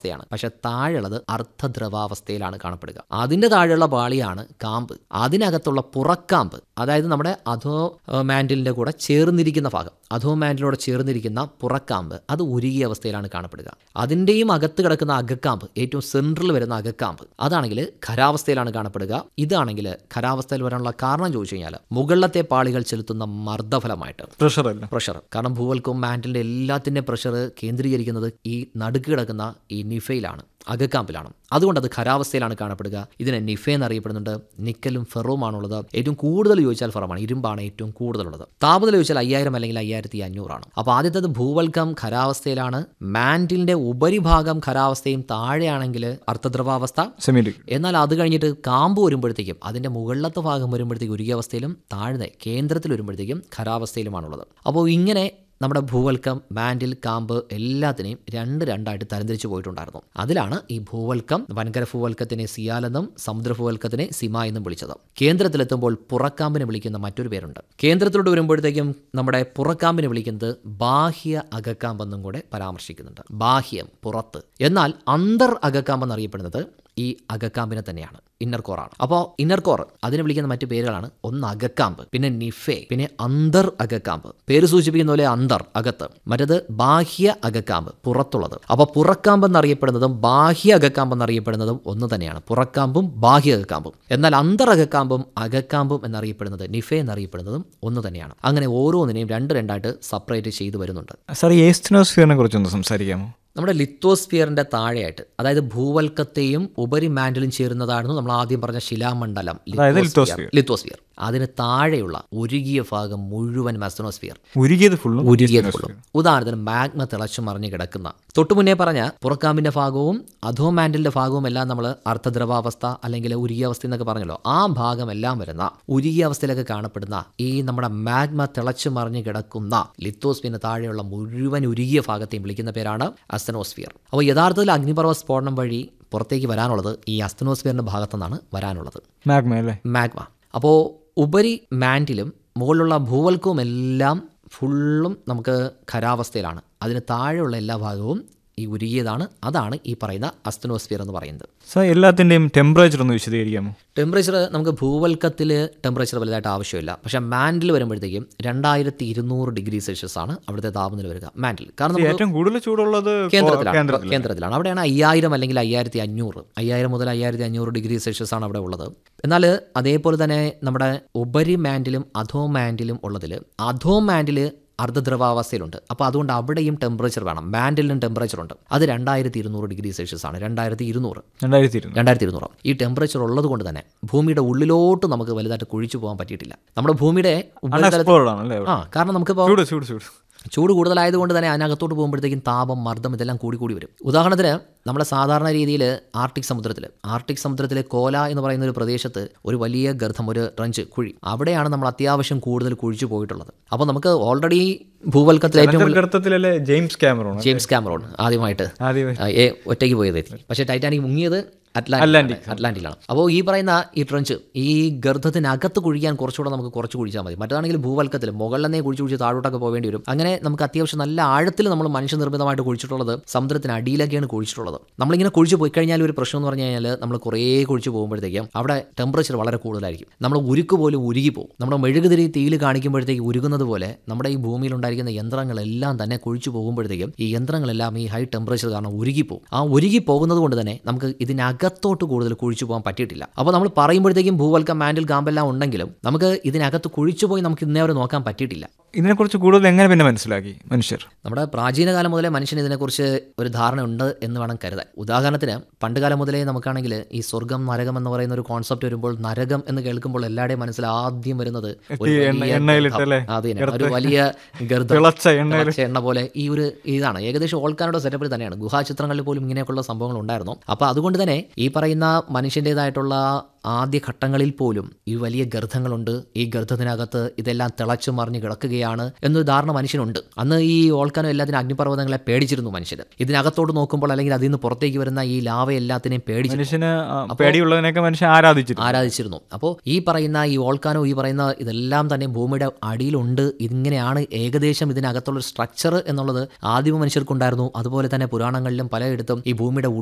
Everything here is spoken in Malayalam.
അവസ്ഥയാണ് പക്ഷെ താഴെയുള്ളത് അർദ്ധദ്രവാവസ്ഥയിലാണ് കാണപ്പെടുക അതിന്റെ താഴെയുള്ള പാളിയാണ് കാമ്പ് അതിനകത്തുള്ള പുറക്കാമ്പ് അതായത് നമ്മുടെ അധോ മാൻഡിലിന്റെ കൂടെ ചേർന്നിരിക്കുന്ന ഭാഗം അധോ മാൻഡിലോട് ചേർന്നിരിക്കുന്ന പുറക്കാമ്പ് അത് ഉരുകിയ അവസ്ഥയിലാണ് കാണപ്പെടുക അതിന്റെയും അകത്ത് കിടക്കുന്ന അകക്കാമ്പ് ഏറ്റവും സെൻട്രൽ വരുന്ന അകക്കാമ്പ് അതാണെങ്കിൽ ഖരാവസ്ഥയിലാണ് കാണപ്പെടുക ഇതാണെങ്കിൽ ഖരാവസ്ഥയിൽ വരാനുള്ള കാരണം ചോദിച്ചു കഴിഞ്ഞാൽ മുകളിലത്തെ പാളികൾ ചെലുത്തുന്ന മർദ്ദഫലമായിട്ട് പ്രഷർ അല്ല പ്രഷർ കാരണം ഭൂവൽക്കവും മാൻറ്റിലിൻ്റെ എല്ലാത്തിൻ്റെ പ്രഷർ കേന്ദ്രീകരിക്കുന്നത് ഈ നടുക്ക് കിടക്കുന്ന ഈ നിഫയിലാണ് അകക്കാമ്പിലാണ് അതുകൊണ്ട് അത് ഖരാവസ്ഥയിലാണ് കാണപ്പെടുക ഇതിനെ നിഫ എന്നറിയപ്പെടുന്നുണ്ട് നിക്കലും ഫെറുമാണുള്ളത് ഏറ്റവും കൂടുതൽ ചോദിച്ചാൽ ഫെറമാണ് ഇരുമ്പാണ് ഏറ്റവും കൂടുതലുള്ളത് താപനില ചോദിച്ചാൽ അയ്യായിരം അല്ലെങ്കിൽ അയ്യായിരത്തി അഞ്ഞൂറാണ് അപ്പോൾ ആദ്യത്തേത് ഭൂവൽക്കം ഖരാവസ്ഥയിലാണ് മാൻറ്റിലിൻ്റെ ഉപരിഭാഗം ഖരാവസ്ഥയും താഴെയാണെങ്കിൽ അർദ്ധദ്രവാവസ്ഥ സെമിറ്റിക് എന്നാൽ അത് കഴിഞ്ഞിട്ട് കാമ്പ് വരുമ്പോഴത്തേക്കും അതിൻ്റെ മുകളിലത്തെ ഭാഗം വരുമ്പോഴത്തേക്കും ഉരുകിയ അവസ്ഥയിലും താഴ്ന്ന കേന്ദ്രത്തിൽ വരുമ്പോഴത്തേക്കും ഖരാവസ്ഥയിലുമാണുള്ളത് അപ്പോൾ ഇങ്ങനെ നമ്മുടെ ഭൂവൽക്കം മാൻഡിൽ കാമ്പ് എല്ലാത്തിനെയും രണ്ട് രണ്ടായിട്ട് തരംതിരിച്ചു പോയിട്ടുണ്ടായിരുന്നു അതിലാണ് ഈ ഭൂവൽക്കം വൻകര ഭൂവൽക്കത്തിനെ സിയാലെന്നും സമുദ്ര ഭൂവൽക്കത്തിനെ സിമ എന്നും വിളിച്ചത് കേന്ദ്രത്തിലെത്തുമ്പോൾ പുറക്കാമ്പിനെ വിളിക്കുന്ന മറ്റൊരു പേരുണ്ട് കേന്ദ്രത്തിലോട്ട് വരുമ്പോഴത്തേക്കും നമ്മുടെ പുറക്കാമ്പിനെ വിളിക്കുന്നത് ബാഹ്യ അകക്കാമ്പെന്നും കൂടെ പരാമർശിക്കുന്നുണ്ട് ബാഹ്യം പുറത്ത് എന്നാൽ അന്തർ അകക്കാമ്പ് എന്നറിയപ്പെടുന്നത് ഈ അകക്കാമ്പിനെ തന്നെയാണ് ഇന്നർ കോറാണ് അപ്പോൾ ഇന്നർ കോർ അതിനെ വിളിക്കുന്ന മറ്റു പേരുകളാണ് ഒന്ന് അകക്കാമ്പ് പിന്നെ നിഫെ പിന്നെ അന്തർ അകക്കാമ്പ് പേര് സൂചിപ്പിക്കുന്ന പോലെ അന്തർ അകത്ത് മറ്റത് ബാഹ്യ അകക്കാമ്പ് പുറത്തുള്ളത് അപ്പോൾ പുറക്കാമ്പ് എന്നറിയപ്പെടുന്നതും ബാഹ്യ അകക്കാമ്പ് എന്നറിയപ്പെടുന്നതും ഒന്ന് തന്നെയാണ് പുറക്കാമ്പും ബാഹ്യ അകക്കാമ്പും എന്നാൽ അന്തർ അകക്കാമ്പും അകക്കാമ്പും എന്നറിയപ്പെടുന്നത് നിഫെ എന്നറിയപ്പെടുന്നതും ഒന്ന് തന്നെയാണ് അങ്ങനെ ഓരോന്നിനെയും രണ്ട് രണ്ടായിട്ട് സെപ്പറേറ്റ് ചെയ്തു വരുന്നുണ്ട് സാർ ഈ ഏസ്റ്റിനോസ്ഫിയറിനെ കുറിച്ചൊന്ന് സംസാരിക്കാമോ നമ്മുടെ ലിത്തോസ്ഫിയറിന്റെ താഴെയായിട്ട് അതായത് ഭൂവൽക്കത്തെയും ഉപരി മാൻഡിലും ചേരുന്നതായിരുന്നു നമ്മൾ ആദ്യം പറഞ്ഞ ശിലാമണ്ഡലം അതായത് ലിത്തോസ്ഫിയർ ലിത്തോസ്ഫിയർ അതിന് താഴെയുള്ള ഉരുകിയ ഭാഗം മുഴുവൻ മെസനോസ്ഫിയർ ഉരുകിയത് ഫുള്ളും ഉരുകിയത് കൊള്ളും ഉദാഹരണത്തിന് മാഗ്മ തിളച്ചു മറിഞ്ഞു കിടക്കുന്ന തൊട്ടു മുന്നേ പറഞ്ഞ പുറക്കാമ്പിന്റെ ഭാഗവും അധോ മാൻഡിലിന്റെ ഭാഗവും എല്ലാം നമ്മൾ അർദ്ധദ്രവാവസ്ഥ അല്ലെങ്കിൽ ഉരുകിയ അവസ്ഥ എന്നൊക്കെ പറഞ്ഞല്ലോ ആ ഭാഗം എല്ലാം വരുന്ന ഉരുകിയ അവസ്ഥയിലൊക്കെ കാണപ്പെടുന്ന ഈ നമ്മുടെ മാഗ്മ തിളച്ചു മറിഞ്ഞു കിടക്കുന്ന ലിത്തോസ്ഫിയറിന് താഴെയുള്ള മുഴുവൻ ഉരുകിയ ഭാഗത്തെയും വിളിക്കുന്ന പേരാണ് അസ്തനോസ്ഫിയർ അപ്പോൾ യഥാർത്ഥത്തിൽ അഗ്നിപർവ്വ സ്ഫോടനം വഴി പുറത്തേക്ക് വരാനുള്ളത് ഈ അസ്തനോസ്ഫിയറിന്റെ ഭാഗത്തുനിന്നാണ് വരാനുള്ളത് മാഗ്മ അല്ലേ മാഗ്മ അപ്പോൾ ഉപരി മാൻറ്റിലും മുകളിലുള്ള ഭൂവൽക്കവും എല്ലാം ഫുള്ളും നമുക്ക് ഖരാവസ്ഥയിലാണ് അതിന് താഴെയുള്ള എല്ലാ ഭാഗവും ഈ ഉരുകിയതാണ് അതാണ് ഈ പറയുന്ന അസ്തനോസ്ഫിയർ എന്ന് പറയുന്നത് സാർ എല്ലാത്തിൻ്റെയും ടെമ്പറേച്ചർ ഒന്ന് വിശദീകരിക്കാമോ ടെമ്പറേച്ചർ നമുക്ക് ഭൂവൽക്കത്തിൽ ടെമ്പറേച്ചർ വലുതായിട്ട് ആവശ്യമില്ല പക്ഷേ മാൻഡിൽ വരുമ്പോഴത്തേക്കും രണ്ടായിരത്തി ഇരുന്നൂറ് ഡിഗ്രി സെൽഷ്യസ് ആണ് അവിടുത്തെ താപനില വരിക മാൻഡിൽ കാരണം നമുക്ക് ഏറ്റവും കൂടുതൽ ചൂടുള്ളത് കോ- കേന്ദ്രത്തിലാണ് കേന്ദ്രത്തിൽ കേന്ദ്രത്തിലാണ് അവിടെയാണ് അയ്യായിരം അല്ലെങ്കിൽ അയ്യായിരത്തി അഞ്ഞൂറ് അയ്യായിരം മുതൽ അയ്യായിരത്തി അഞ്ഞൂറ് ഡിഗ്രി സെൽഷ്യസ് ആണ് അവിടെ ഉള്ളത് എന്നാൽ അതേപോലെ തന്നെ നമ്മുടെ ഉപരി മാൻഡിലും അധോ മാൻഡിലും ഉള്ളതിൽ അധോ മാൻഡിൽ അർദ്ധദ്രവാവസ്ഥയിലുണ്ട് അപ്പോൾ അതുകൊണ്ട് അവിടെയും ടെമ്പറേച്ചർ വേണം മാൻഡിലും ടെമ്പറേച്ചർ ഉണ്ട് അത് രണ്ടായിരത്തി ഇരുന്നൂറ് ഡിഗ്രി സെൽഷ്യസ് ആണ് രണ്ടായിരത്തി ഇരുന്നൂറ് രണ്ടായിരത്തി ഇരുന്നൂറ് രണ്ടായിരത്തി ഇരുന്നൂറ് ഈ ടെമ്പറേച്ചർ ഉള്ളത് കൊണ്ട് തന്നെ ഭൂമിയുടെ ഉള്ളിലോട്ട് നമുക്ക് വലുതായിട്ട് കുഴിച്ചു പോകാൻ പറ്റിയിട്ടില്ല നമ്മുടെ ഭൂമിയുടെ ഉപരിതലത്തിൽ അൺഎക്സ്പ്ലോർഡ് ആണല്ലേ അവിടെ? ആ കാരണം നമുക്കിപ്പോൾ ചൂട് ചൂട് ചൂട് ചൂട് കൂടുതലായതുകൊണ്ട് തന്നെ അതിനകത്തോട്ട് പോകുമ്പോഴത്തേക്കും താപം മർദ്ദം ഇതെല്ലാം കൂടി കൂടി വരും ഉദാഹരണത്തിന് നമ്മളെ സാധാരണ രീതിയിൽ ആർട്ടിക് സമുദ്രത്തിൽ ആർട്ടിക് സമുദ്രത്തിലെ കോല എന്ന് പറയുന്ന ഒരു പ്രദേശത്ത് ഒരു വലിയ ഗർത്തം ഒരു ട്രഞ്ച് കുഴി അവിടെയാണ് നമ്മൾ അത്യാവശ്യം കൂടുതൽ കുഴിച്ചു പോയിട്ടുള്ളത് അപ്പോൾ നമുക്ക് ഓൾറെഡി ഭൂവൽക്കത്തിൽ ഏറ്റവും കൂടുതൽ ഗർത്തത്തിലല്ലേ ജെയിംസ് ക്യാമറോൺ ജെയിംസ് കാമറോൺ ആദ്യമായിട്ട് ആദ്യമേ ആ, ഏ ഒറ്റയ്ക്ക് പോയതെത്തി പക്ഷേ ടൈറ്റാനിക് മുങ്ങിയത് അറ്റ്ലാന്റിക് അറ്റ്ലാന്റിലാണ് അപ്പോൾ ഈ പറയുന്ന ഈ ട്രഞ്ച് ഈ ഗർഭത്തിനകത്ത് കുഴിക്കാൻ കുറച്ചുകൂടെ നമുക്ക് കുറച്ച് കുഴിച്ചാൽ മതി മറ്റേതാണെങ്കിൽ ഭൂവൽക്കത്തിൽ മുകളിലെന്നേ കുഴിച്ച് കുഴിച്ച് താഴോട്ടൊക്കെ പോകേണ്ടി വരും അങ്ങനെ നമുക്ക് അത്യാവശ്യം നല്ല ആഴത്തിൽ നമ്മൾ മനുഷ്യനിർമ്മിതമായിട്ട് കുഴിച്ചിട്ടുള്ളത് സമുദ്രത്തിന് അടിയിലൊക്കെയാണ് കുഴിച്ചിട്ടുള്ളത് നമ്മളിങ്ങനെ കുഴിച്ച് പോയി കഴിഞ്ഞാൽ ഒരു പ്രശ്നം എന്ന് പറഞ്ഞു കഴിഞ്ഞാൽ നമ്മൾ കുറേ കുഴിച്ച് പോകുമ്പോഴത്തേക്കും അവിടെ ടെമ്പറേച്ചർ വളരെ കൂടുതലായിരിക്കും നമ്മൾ ഉരുക്ക് പോലും ഉരുകി പോകും നമ്മുടെ മെഴുകുതിരി തീയിൽ കാണിക്കുമ്പോഴത്തേക്ക് ഉരുകുന്നത് പോലെ നമ്മുടെ ഈ ഭൂമിയിൽ ഉണ്ടായിരിക്കുന്ന യന്ത്രങ്ങളെല്ലാം തന്നെ കുഴിച്ചു പോകുമ്പോഴത്തേക്കും ഈ യന്ത്രങ്ങളെല്ലാം ഈ ഹൈ ടെമ്പറേച്ചർ കാരണം ഉരുകിപ്പോകും ആ ഉരുകി പോകുന്നത് കൊണ്ട് തന്നെ നമുക്ക് ഇതിനകത്തോട്ട് കൂടുതൽ കുഴിച്ചു പോകാൻ പറ്റിയിട്ടില്ല അപ്പോൾ നമ്മൾ പറയുമ്പോഴത്തേക്കും ഭൂവൽക്കം മാൻഡിൽ കാമ്പെല്ലാം ഉണ്ടെങ്കിലും നമുക്ക് ഇതിനകത്ത് കുഴിച്ചു പോയി നമുക്ക് ഇന്നേ വരെ നോക്കാൻ പറ്റിയിട്ടില്ല ഇതിനെക്കുറിച്ച് കൂടുതൽ എങ്ങനെ പിന്നെ മനസ്സിലാക്കി മനുഷ്യർ നമ്മുടെ പ്രാചീന കാലം മുതലേ മനുഷ്യന് ഇതിനെക്കുറിച്ച് ഒരു ധാരണ ഉണ്ട് എന്ന് വേണം കരുതാൻ ഉദാഹരണത്തിന് പണ്ട് കാലം മുതലേ നമുക്കാണെങ്കിൽ ഈ സ്വർഗം നരകം എന്ന് പറയുന്ന ഒരു കോൺസെപ്റ്റ് വരുമ്പോൾ നരകം എന്ന് കേൾക്കുമ്പോൾ എല്ലാവരുടെയും മനസ്സിൽ ആദ്യം വരുന്നത് ഒരു ഈ വലിയ എണ്ണ- ഗർത്തം. എണ്ണയിലിട്ടല്ലേ? അത് തന്നെ ഒരു വലിയ ഗർത്തം തിളച്ച എണ്ണയിൽ തിളച്ച എണ്ണ പോലെ ഈ ഒരു ഇതാണ് ഏകദേശം ഓൾക്കാരുടെ സെറ്റപ്പിൽ തന്നെയാണ് ഗുഹാചിത്രങ്ങളിൽ പോലും ഇങ്ങനെയൊക്കെയുള്ള സംഭവങ്ങൾ ഉണ്ടായിരുന്നു അപ്പോൾ അതുകൊണ്ട് തന്നെ ഈ പറയുന്ന മനുഷ്യൻ്റെതായിട്ടുള്ള ആദ്യ ഘട്ടങ്ങളിൽ പോലും ഈ വലിയ ഗർത്തങ്ങളുണ്ട് ഈ ഗർത്തത്തിനകത്ത് ഇതെല്ലാം തിളച്ചു മറിഞ്ഞ് കിടക്കുകയാണ് എന്നൊരു ധാരണ മനുഷ്യനുണ്ട് അന്ന് ഈ ഓൾക്കാനോ എല്ലാത്തിനും അഗ്നിപർവ്വതങ്ങളെ പേടിച്ചിരുന്നു മനുഷ്യൻ ഇതിനകത്തോട്ട് നോക്കുമ്പോൾ അല്ലെങ്കിൽ അതിൽ നിന്ന് പുറത്തേക്ക് വരുന്ന ഈ ലാവ എല്ലാത്തിനെയും പേടിച്ചു മനുഷ്യന് ആ, പേടിയുള്ളതിനൊക്കെ മനുഷ്യൻ ആരാധിച്ചിരുന്നു ആരാധിച്ചിരുന്നു അപ്പോൾ ഈ പറയുന്ന ഈ ഓൾക്കാനോ ഈ പറയുന്ന ഇതെല്ലാം തന്നെ ഭൂമിയുടെ അടിയിലുണ്ട് ഇതിങ്ങനെയാണ് ഏകദേശം ഇതിനകത്തുള്ള സ്ട്രക്ചർ എന്നുള്ളത് ആദിമ മനുഷ്യർക്കുണ്ടായിരുന്നു അതുപോലെ തന്നെ പുരാണങ്ങളിലും പലയിടത്തും ഈ ഭൂമിയുടെ